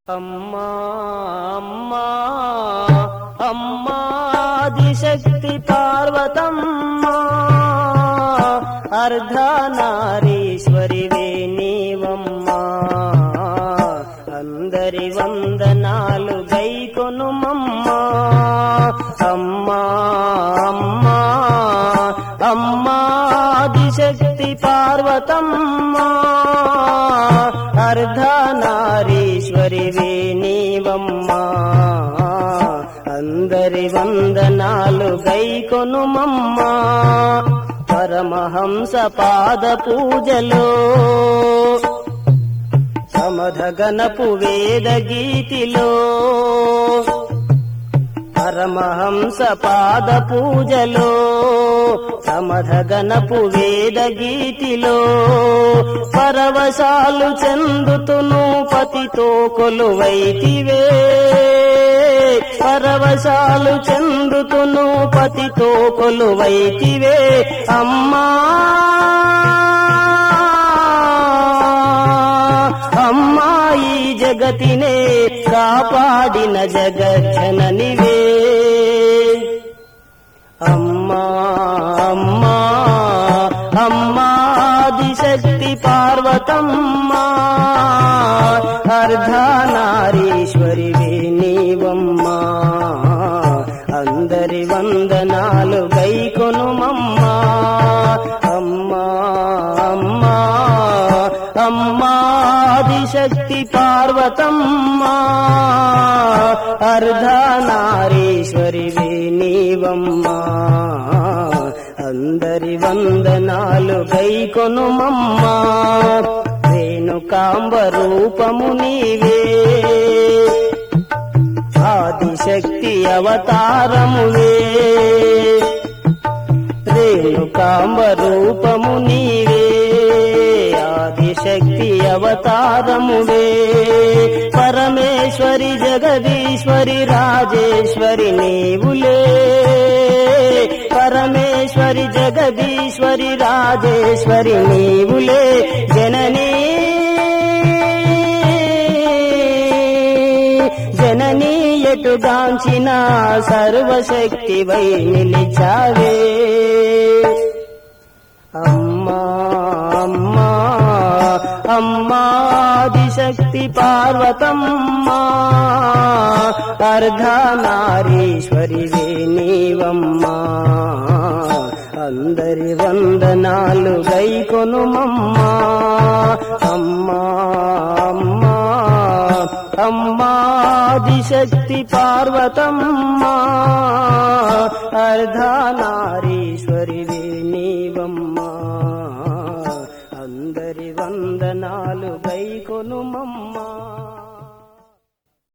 అమ్మా అమ్మా అమ్మా ఆదిశక్తి పార్వతమ్మా అర్ధనారీశ్వరి నీవమ్మా అందరి వందనాలు గైకొనుమమ్మా అమ్మా అమ్మా అమ్మా ఆదిశక్తి పార్వతమ్మా అర్ధనారీశ్వరి నీవమ్మా అందరి వందనాలు గైకొనుమమ్మా పరమహంస పాద పూజలో సమధగనపు వేద గీతిలో పరమహంస పాద పూజలో సమధగనపు వేద గీతిలో పరవశాలు చెందుతును పతితో కొలువైతివే పరవశాలు చెందుతును పతితో కొలువైతివే అమ్మా అమ్మాయి జగతినే కాపాడిన జగజ్జననివే అమ్మా అమ్మా అమ్మాదిశక్తి పార్వతమ్మా అర్ధనారీశ్వరి నీవమ్మా అందరి వందనాలు గైకొనుమమ్మా అమ్మా అమ్మా అమ్మాదిశక్తి పార్వతమ్మా అర్ధనారీశ్వరి నీవమ్మా అందరి వందనాలు గైకొనుమమ్మా రేణుకాంబ రూపము నీవే ఆదిశక్తి అవతారమువే రేణుకాంబ రూపము నీవే ఆదిశక్తి అవతారమువే పరమేశ్వరి జగదీశ్వరి రాజేశ్వరి నీవులే పరమేశ్వరి జగదీశ్వరి రాజేశ్వరి నీవులే జననీ జననీ ఎటుగాంచిన సర్వశక్తి వై నిలిచావే అమ్మా అమ్మా అమ్మాదిశక్తి పార్వతమ్మా అర్ధనారీశ్వరి నీవమ్మా అందరి వందనాలు గైకొనుమమ్మా అమ్మా అమ్మా అమ్మాదిశక్తి పార్వతమ్మా అర్ధనారీశ్వరి నీవమ్మా అందరి వందనాలు గైకొనుమమ్మా